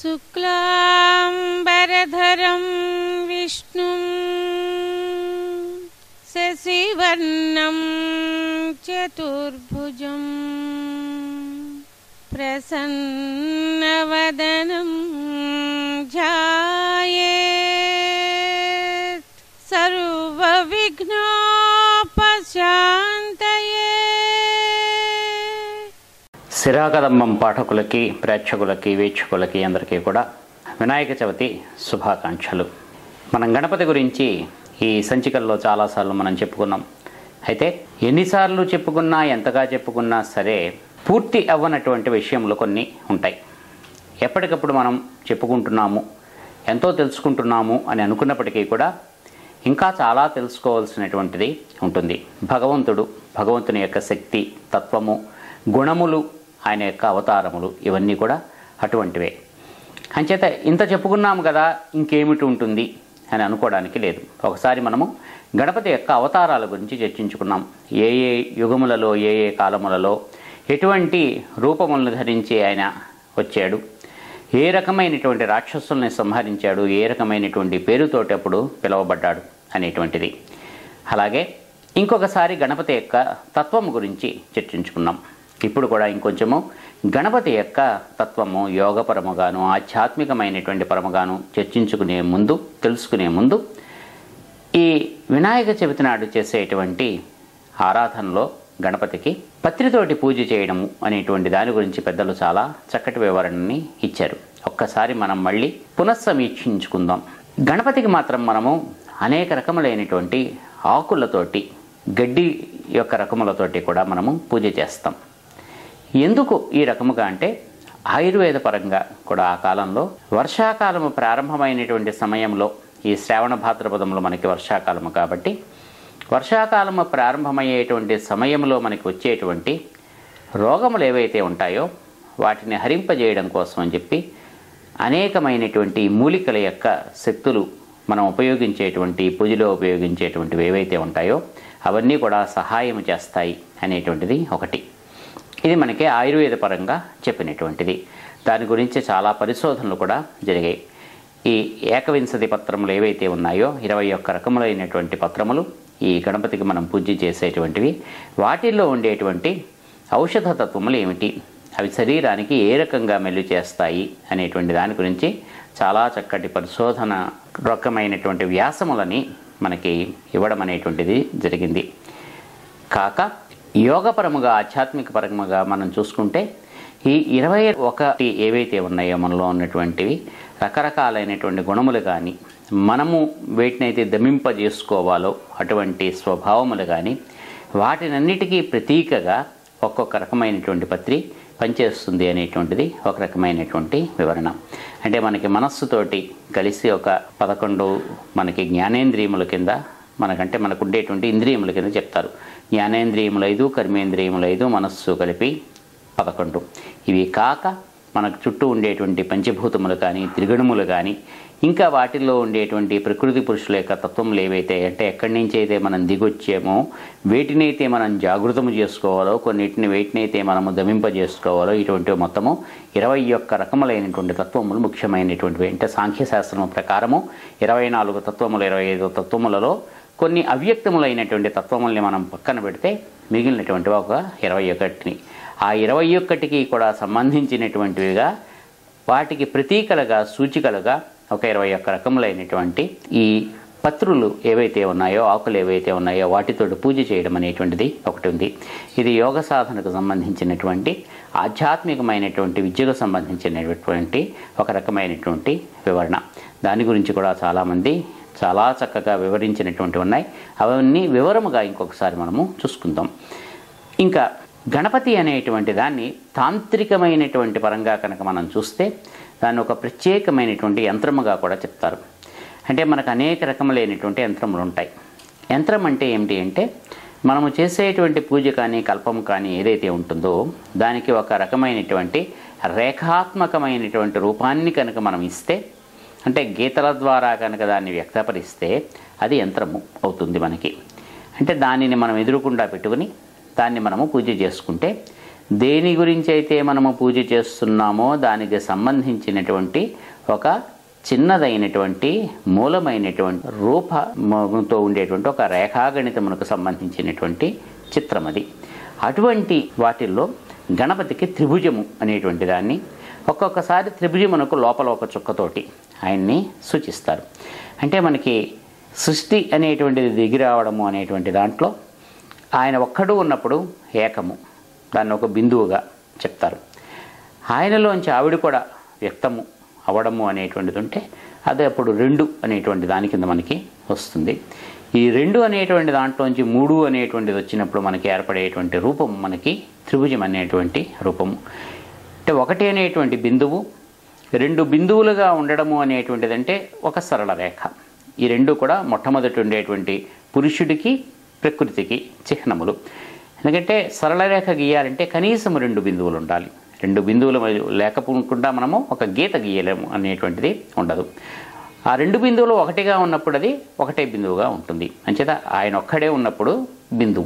शुक्लाम्बरधरं विष्णुं शशिवर्णं चतुर्भुजं प्रसन्नवदनं ध्यायेत् सर्वविघ्नोपशान्तये శిరాకదంబం పాఠకులకి ప్రేక్షకులకి వీక్షకులకి అందరికీ కూడా వినాయక చవితి శుభాకాంక్షలు మనం గణపతి గురించి ఈ సంచికల్లో చాలాసార్లు మనం చెప్పుకున్నాం అయితే ఎన్నిసార్లు చెప్పుకున్నా ఎంతగా చెప్పుకున్నా సరే పూర్తి అవ్వనటువంటి విషయములు కొన్ని ఉంటాయి ఎప్పటికప్పుడు మనం చెప్పుకుంటున్నాము ఎంతో తెలుసుకుంటున్నాము అని అనుకున్నప్పటికీ కూడా ఇంకా చాలా తెలుసుకోవాల్సినటువంటిది ఉంటుంది భగవంతుడు భగవంతుని యొక్క శక్తి తత్వము గుణములు ఆయన యొక్క అవతారములు ఇవన్నీ కూడా అటువంటివే అంచేత ఇంత చెప్పుకున్నాము కదా ఇంకేమిటి ఉంటుంది అని అనుకోవడానికి లేదు ఒకసారి మనము గణపతి యొక్క అవతారాల గురించి చర్చించుకున్నాం ఏ ఏ యుగములలో ఏ ఏ కాలములలో ఎటువంటి రూపములను ధరించి ఆయన వచ్చాడు ఏ రకమైనటువంటి రాక్షసుల్ని సంహరించాడు ఏ రకమైనటువంటి పేరుతోటి అప్పుడు పిలువబడ్డాడు అనేటువంటిది అలాగే ఇంకొకసారి గణపతి యొక్క తత్వము గురించి చర్చించుకున్నాం ఇప్పుడు కూడా ఇంకొంచెము గణపతి యొక్క తత్వము యోగపరముగాను ఆధ్యాత్మికమైనటువంటి పరముగాను చర్చించుకునే ముందు తెలుసుకునే ముందు ఈ వినాయక చవితి నాడు చేసేటువంటి ఆరాధనలో గణపతికి పత్రితోటి పూజ చేయడము అనేటువంటి దాని గురించి పెద్దలు చాలా చక్కటి వివరణని ఇచ్చారు ఒక్కసారి మనం మళ్ళీ పునఃసమీక్షించుకుందాం గణపతికి మాత్రం మనము అనేక రకములైనటువంటి ఆకులతోటి గడ్డి యొక్క రకములతోటి కూడా మనము పూజ చేస్తాం ఎందుకు ఈ రకముగా అంటే ఆయుర్వేద పరంగా కూడా ఆ కాలంలో వర్షాకాలము ప్రారంభమైనటువంటి సమయంలో ఈ శ్రావణ భాద్రపదంలో మనకి వర్షాకాలము కాబట్టి వర్షాకాలము ప్రారంభమయ్యేటువంటి సమయంలో మనకి వచ్చేటువంటి రోగములు ఏవైతే ఉంటాయో వాటిని హరింపజేయడం కోసం అని చెప్పి అనేకమైనటువంటి మూలికల యొక్క శక్తులు మనం ఉపయోగించేటువంటి పూజలో ఉపయోగించేటువంటివి ఏవైతే ఉంటాయో అవన్నీ కూడా సహాయం చేస్తాయి అనేటువంటిది ఒకటి ఇది మనకి ఆయుర్వేద పరంగా చెప్పినటువంటిది దాని గురించి చాలా పరిశోధనలు కూడా జరిగాయి ఈ ఏకవింశతి పత్రములు ఏవైతే ఉన్నాయో ఇరవై ఒక్క రకములైనటువంటి పత్రములు ఈ గణపతికి మనం పూజ చేసేటువంటివి వాటిల్లో ఉండేటువంటి ఔషధ తత్వములు ఏమిటి అవి శరీరానికి ఏ రకంగా మెల్లు చేస్తాయి అనేటువంటి దాని గురించి చాలా చక్కటి పరిశోధన రకమైనటువంటి వ్యాసములని మనకి ఇవ్వడం అనేటువంటిది జరిగింది కాక యోగపరముగా ఆధ్యాత్మిక పరముగా మనం చూసుకుంటే ఈ ఇరవై ఒకటి ఏవైతే ఉన్నాయో మనలో ఉన్నటువంటివి రకరకాలైనటువంటి గుణములు కానీ మనము వేటినైతే దమింపజేసుకోవాలో అటువంటి స్వభావములు కానీ వాటినన్నిటికీ ప్రతీకగా ఒక్కొక్క రకమైనటువంటి పత్రి పనిచేస్తుంది అనేటువంటిది ఒక రకమైనటువంటి వివరణ అంటే మనకి మనస్సుతోటి కలిసి ఒక పదకొండు మనకి జ్ఞానేంద్రియముల కింద మనకంటే మనకు ఉండేటువంటి ఇంద్రియముల కింద చెప్తారు జ్ఞానేంద్రియములు ఐదు కర్మేంద్రియములు ఐదు మనస్సు కలిపి పదకొండు ఇవి కాక మనకు చుట్టూ ఉండేటువంటి పంచభూతములు కానీ త్రిగుణములు కానీ ఇంకా వాటిల్లో ఉండేటువంటి ప్రకృతి పురుషుల యొక్క తత్వములు ఏవైతే అంటే ఎక్కడి నుంచి అయితే మనం దిగొచ్చామో వేటినైతే మనం జాగృతము చేసుకోవాలో కొన్నిటిని వేటినైతే మనము దమింపజేసుకోవాలో ఇటువంటి మొత్తము ఇరవై ఒక్క రకములైనటువంటి తత్వములు ముఖ్యమైనటువంటివి అంటే సాంఖ్యశాస్త్రం ప్రకారము ఇరవై నాలుగు తత్వములు ఇరవై ఐదు తత్వములలో కొన్ని అవ్యక్తములైనటువంటి తత్వముల్ని మనం పక్కన పెడితే మిగిలినటువంటి ఒక ఇరవై ఒకటిని ఆ ఇరవై ఒక్కటికి కూడా సంబంధించినటువంటివిగా వాటికి ప్రతీకలుగా సూచికలుగా ఒక ఇరవై ఒక్క రకములైనటువంటి ఈ పత్రులు ఏవైతే ఉన్నాయో ఆకులు ఏవైతే ఉన్నాయో వాటితో పూజ చేయడం అనేటువంటిది ఒకటి ఉంది ఇది యోగ సాధనకు సంబంధించినటువంటి ఆధ్యాత్మికమైనటువంటి విద్యకు సంబంధించినటువంటి ఒక రకమైనటువంటి వివరణ దాని గురించి కూడా చాలామంది చాలా చక్కగా వివరించినటువంటి ఉన్నాయి అవన్నీ వివరముగా ఇంకొకసారి మనము చూసుకుందాం ఇంకా గణపతి అనేటువంటి దాన్ని తాంత్రికమైనటువంటి పరంగా కనుక మనం చూస్తే దాన్ని ఒక ప్రత్యేకమైనటువంటి యంత్రముగా కూడా చెప్తారు అంటే మనకు అనేక రకములైనటువంటి యంత్రములు ఉంటాయి యంత్రం అంటే ఏమిటి అంటే మనము చేసేటువంటి పూజ కానీ కల్పం కానీ ఏదైతే ఉంటుందో దానికి ఒక రకమైనటువంటి రేఖాత్మకమైనటువంటి రూపాన్ని కనుక మనం ఇస్తే అంటే గీతల ద్వారా కనుక దాన్ని వ్యక్తపరిస్తే అది యంత్రము అవుతుంది మనకి అంటే దానిని మనం ఎదురుకుండా పెట్టుకుని దాన్ని మనము పూజ చేసుకుంటే దేని గురించి అయితే మనము పూజ చేస్తున్నామో దానికి సంబంధించినటువంటి ఒక చిన్నదైనటువంటి మూలమైనటువంటి రూపంతో ఉండేటువంటి ఒక రేఖాగణితమునకు సంబంధించినటువంటి చిత్రం అది అటువంటి వాటిల్లో గణపతికి త్రిభుజము అనేటువంటి దాన్ని ఒక్కొక్కసారి త్రిభుజమునకు లోపల ఒక చుక్కతోటి ఆయన్ని సూచిస్తారు అంటే మనకి సృష్టి అనేటువంటిది దిగి రావడము అనేటువంటి దాంట్లో ఆయన ఒక్కడు ఉన్నప్పుడు ఏకము దాన్ని ఒక బిందువుగా చెప్తారు ఆయనలోంచి ఆవిడ కూడా వ్యక్తము అవడము అనేటువంటిది ఉంటే అది అప్పుడు రెండు అనేటువంటి దాని కింద మనకి వస్తుంది ఈ రెండు అనేటువంటి దాంట్లోంచి మూడు అనేటువంటిది వచ్చినప్పుడు మనకి ఏర్పడేటువంటి రూపం మనకి త్రిభుజం అనేటువంటి రూపము అంటే ఒకటి అనేటువంటి బిందువు రెండు బిందువులుగా ఉండడము అనేటువంటిది అంటే ఒక సరళ రేఖ ఈ రెండు కూడా మొట్టమొదటి ఉండేటువంటి పురుషుడికి ప్రకృతికి చిహ్నములు ఎందుకంటే సరళ రేఖ గీయాలంటే కనీసం రెండు బిందువులు ఉండాలి రెండు బిందువులు లేకపోకుండా మనము ఒక గీత గీయలేము అనేటువంటిది ఉండదు ఆ రెండు బిందువులు ఒకటిగా ఉన్నప్పుడు అది ఒకటే బిందువుగా ఉంటుంది అంచేత ఆయన ఒక్కడే ఉన్నప్పుడు బిందువు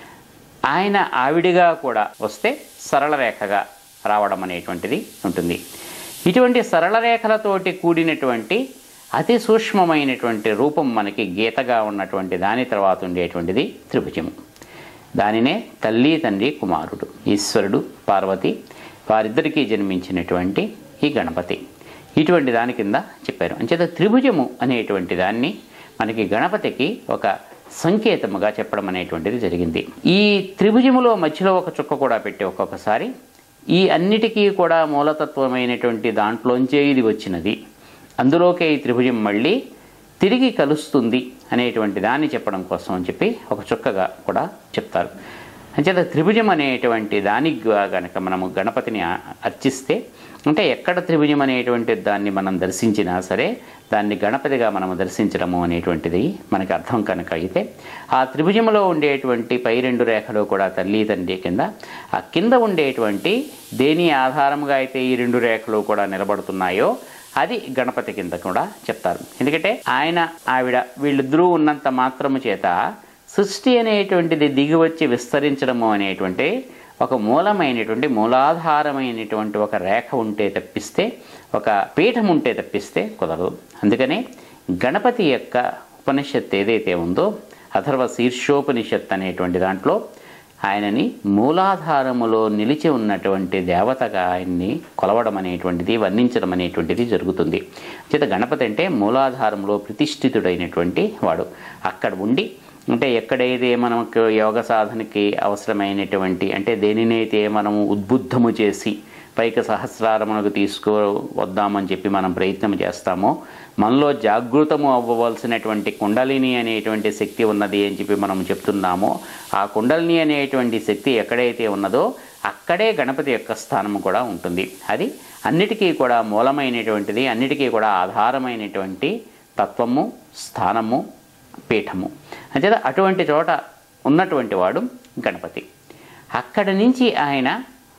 ఆయన ఆవిడిగా కూడా వస్తే సరళ రేఖగా రావడం అనేటువంటిది ఉంటుంది ఇటువంటి సరళ రేఖలతోటి కూడినటువంటి అతి సూక్ష్మమైనటువంటి రూపం మనకి గీతగా ఉన్నటువంటి దాని తర్వాత ఉండేటువంటిది త్రిభుజము దానినే తల్లి తండ్రి కుమారుడు ఈశ్వరుడు పార్వతి వారిద్దరికీ జన్మించినటువంటి ఈ గణపతి ఇటువంటి దాని కింద చెప్పారు అంచేత త్రిభుజము అనేటువంటి దాన్ని మనకి గణపతికి ఒక సంకేతముగా చెప్పడం అనేటువంటిది జరిగింది ఈ త్రిభుజములో మధ్యలో ఒక చుక్క కూడా పెట్టి ఒక్కొక్కసారి ఈ అన్నిటికీ కూడా మూలతత్వమైనటువంటి దాంట్లోంచే ఇది వచ్చినది అందులోకే ఈ త్రిభుజం మళ్ళీ తిరిగి కలుస్తుంది అనేటువంటి దాన్ని చెప్పడం కోసం అని చెప్పి ఒక చుక్కగా కూడా చెప్తారు అంచేత త్రిభుజం అనేటువంటి దానికి కనుక మనము గణపతిని ఆ- అర్చిస్తే అంటే ఎక్కడ త్రిభుజం అనేటువంటి దాన్ని మనం దర్శించినా సరే దాన్ని గణపతిగా మనము దర్శించడము అనేటువంటిది మనకి అర్థం కనుక అయితే ఆ త్రిభుజంలో ఉండేటువంటి పై రెండు రేఖలు కూడా తల్లి తండ్రి కింద ఆ కింద ఉండేటువంటి దేని ఆధారముగా అయితే ఈ రెండు రేఖలు కూడా నిలబడుతున్నాయో అది గణపతి కింద కూడా చెప్తారు ఎందుకంటే ఆయన ఆవిడ వీళ్ళిద్దరూ ఉన్నంత మాత్రము చేత సృష్టి అనేటువంటిది దిగి వచ్చి విస్తరించడము అనేటువంటి ఒక మూలమైనటువంటి మూలాధారమైనటువంటి ఒక రేఖ ఉంటే తప్పిస్తే ఒక పీఠం ఉంటే తప్పిస్తే కుదరదు అందుకనే గణపతి యొక్క ఉపనిషత్తు ఏదైతే ఉందో అథర్వ శీర్షోపనిషత్ అనేటువంటి దాంట్లో ఆయనని మూలాధారములో నిలిచి ఉన్నటువంటి దేవతగా ఆయన్ని కొలవడం అనేటువంటిది వర్ణించడం అనేటువంటిది జరుగుతుంది చేత గణపతి అంటే మూలాధారంలో ప్రతిష్ఠితుడైనటువంటి వాడు అక్కడ ఉండి అంటే ఎక్కడైతే మనకు యోగ సాధనకి అవసరమైనటువంటి అంటే దేనినైతే మనము ఉద్బుద్ధము చేసి పైకి సహస్రారమునకు తీసుకో వద్దామని చెప్పి మనం ప్రయత్నం చేస్తామో మనలో జాగృతము అవ్వవలసినటువంటి కుండలిని అనేటువంటి శక్తి ఉన్నది అని చెప్పి మనం చెప్తున్నామో ఆ కుండలిని అనేటువంటి శక్తి ఎక్కడైతే ఉన్నదో అక్కడే గణపతి యొక్క స్థానము కూడా ఉంటుంది అది అన్నిటికీ కూడా మూలమైనటువంటిది అన్నిటికీ కూడా ఆధారమైనటువంటి తత్వము స్థానము పీఠము అంచేత అటువంటి చోట ఉన్నటువంటి వాడు గణపతి అక్కడి నుంచి ఆయన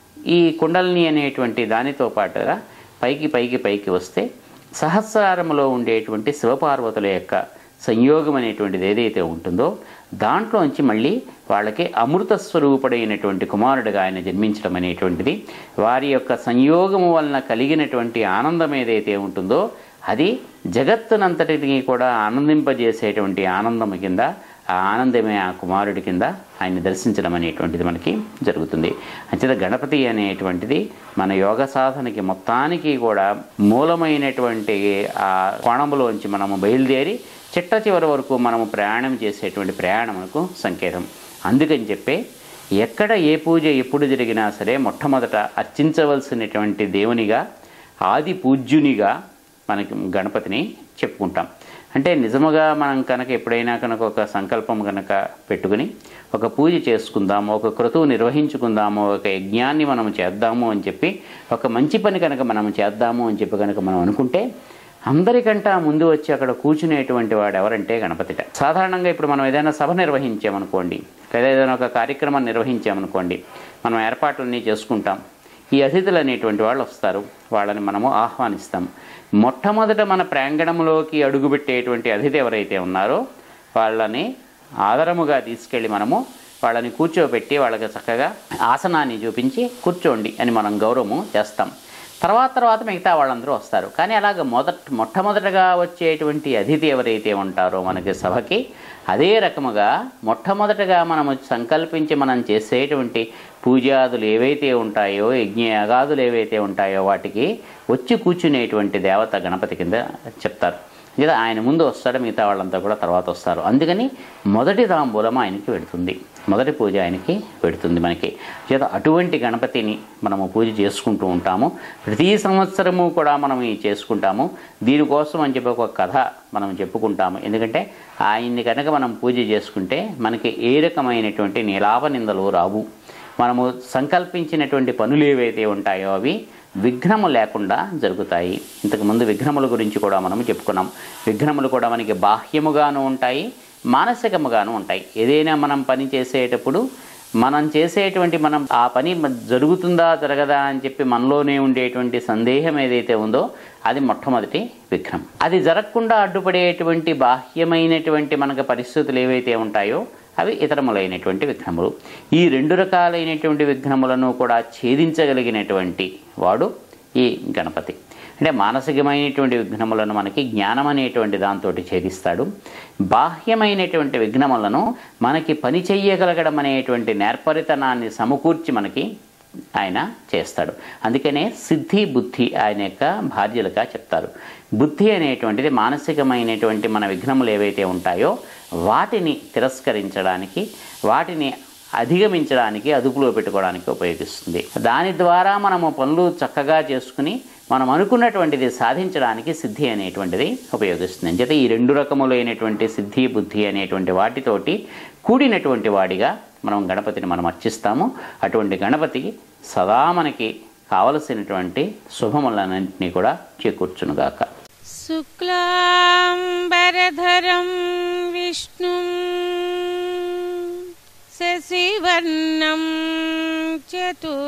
ఈ కుండలిని అనేటువంటి దానితో పాటుగా పైకి పైకి పైకి వస్తే సహస్రారములో ఉండేటువంటి శివపార్వతుల యొక్క సంయోగం అనేటువంటిది ఏదైతే ఉంటుందో దాంట్లోంచి మళ్ళీ వాళ్ళకి అమృత స్వరూపుడైనటువంటి కుమారుడిగా ఆయన జన్మించడం అనేటువంటిది వారి యొక్క సంయోగము వలన కలిగినటువంటి ఆనందం ఏదైతే ఉంటుందో అది జగత్తునంతటిని కూడా ఆనందింపజేసేటువంటి ఆనందం కింద ఆ ఆనందమే ఆ కుమారుడి కింద ఆయన్ని దర్శించడం అనేటువంటిది మనకి జరుగుతుంది అంచేత గణపతి అనేటువంటిది మన యోగ సాధనకి మొత్తానికి కూడా మూలమైనటువంటి ఆ కోణములోంచి మనము బయలుదేరి చిట్ట చివరి వరకు మనము ప్రయాణం చేసేటువంటి ప్రయాణమునకు సంకేతం అందుకని చెప్పే ఎక్కడ ఏ పూజ ఎప్పుడు జరిగినా సరే మొట్టమొదట అర్చించవలసినటువంటి దేవునిగా ఆది పూజ్యునిగా మనకి గణపతిని చెప్పుకుంటాం అంటే నిజముగా మనం కనుక ఎప్పుడైనా కనుక ఒక సంకల్పం కనుక పెట్టుకుని ఒక పూజ చేసుకుందాము ఒక క్రతువు నిర్వహించుకుందాము ఒక యజ్ఞాన్ని మనం చేద్దాము అని చెప్పి ఒక మంచి పని కనుక మనం చేద్దాము అని చెప్పి కనుక మనం అనుకుంటే అందరికంటా ముందు వచ్చి అక్కడ కూర్చునేటువంటి వాడు ఎవరంటే గణపతిట సాధారణంగా ఇప్పుడు మనం ఏదైనా సభ నిర్వహించామనుకోండి లేదా ఏదైనా ఒక కార్యక్రమాన్ని నిర్వహించామనుకోండి మనం ఏర్పాట్లన్నీ చేసుకుంటాం ఈ అతిథులు అనేటువంటి వాళ్ళు వస్తారు వాళ్ళని మనము ఆహ్వానిస్తాం మొట్టమొదట మన ప్రాంగణంలోకి అడుగుపెట్టేటువంటి అతిథి ఎవరైతే ఉన్నారో వాళ్ళని ఆదరముగా తీసుకెళ్ళి మనము వాళ్ళని కూర్చోబెట్టి వాళ్ళకి చక్కగా ఆసనాన్ని చూపించి కూర్చోండి అని మనం గౌరవము చేస్తాం తర్వాత తర్వాత మిగతా వాళ్ళందరూ వస్తారు కానీ అలాగ మొదట మొట్టమొదటగా వచ్చేటువంటి అతిథి ఎవరైతే ఉంటారో మనకి సభకి అదే రకముగా మొట్టమొదటగా మనము సంకల్పించి మనం చేసేటువంటి పూజాదులు ఏవైతే ఉంటాయో యజ్ఞయాగాదులు ఏవైతే ఉంటాయో వాటికి వచ్చి కూర్చునేటువంటి దేవత గణపతి కింద చెప్తారు లేదా ఆయన ముందు వస్తాడు మిగతా వాళ్ళంతా కూడా తర్వాత వస్తారు అందుకని మొదటి తాంబూలం ఆయనకి పెడుతుంది మొదటి పూజ ఆయనకి పెడుతుంది మనకి చేత అటువంటి గణపతిని మనము పూజ చేసుకుంటూ ఉంటాము ప్రతి సంవత్సరము కూడా మనం ఈ చేసుకుంటాము దీనికోసం అని చెప్పి ఒక కథ మనం చెప్పుకుంటాము ఎందుకంటే ఆయన్ని కనుక మనం పూజ చేసుకుంటే మనకి ఏ రకమైనటువంటి నిలాప నిందలు రావు మనము సంకల్పించినటువంటి పనులు ఏవైతే ఉంటాయో అవి విఘ్నము లేకుండా జరుగుతాయి ఇంతకుముందు విఘ్నముల గురించి కూడా మనం చెప్పుకున్నాం విఘ్నములు కూడా మనకి బాహ్యముగాను ఉంటాయి మానసికముగాను ఉంటాయి ఏదైనా మనం పని చేసేటప్పుడు మనం చేసేటువంటి మనం ఆ పని మ- జరుగుతుందా జరగదా అని చెప్పి మనలోనే ఉండేటువంటి సందేహం ఏదైతే ఉందో అది మొట్టమొదటి విఘ్నం అది జరగకుండా అడ్డుపడేటువంటి బాహ్యమైనటువంటి మనకు పరిస్థితులు ఏవైతే ఉంటాయో అవి ఇతరములైనటువంటి విఘ్నములు ఈ రెండు రకాలైనటువంటి విఘ్నములను కూడా ఛేదించగలిగినటువంటి వాడు ఈ గణపతి అంటే మానసికమైనటువంటి విఘ్నములను మనకి జ్ఞానం అనేటువంటి దాంతో ఛేదిస్తాడు బాహ్యమైనటువంటి విఘ్నములను మనకి పని చెయ్యగలగడం అనేటువంటి నేర్పరితనాన్ని సమకూర్చి మనకి ఆయన చేస్తాడు అందుకనే సిద్ధి బుద్ధి ఆయన యొక్క భార్యలుగా చెప్తారు బుద్ధి అనేటువంటిది మానసికమైనటువంటి మన విఘ్నములు ఏవైతే ఉంటాయో వాటిని తిరస్కరించడానికి వాటిని అధిగమించడానికి అదుపులో పెట్టుకోవడానికి ఉపయోగిస్తుంది దాని ద్వారా మనము పనులు చక్కగా చేసుకుని మనం అనుకున్నటువంటిది సాధించడానికి సిద్ధి అనేటువంటిది ఉపయోగిస్తుంది అంచేత ఈ రెండు రకములైనటువంటి సిద్ధి బుద్ధి అనేటువంటి వాటితోటి కూడినటువంటి వాడిగా మనం గణపతిని మనం అర్చిస్తాము అటువంటి గణపతి సదా మనకి కావలసినటువంటి శుభములన్నింటినీ కూడా చేకూర్చునుగాక శుక్లాంబరధరం విష్ణుం శశివర్ణం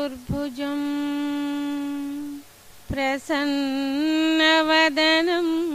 చతుర్భుజం ప్రసన్నవదనం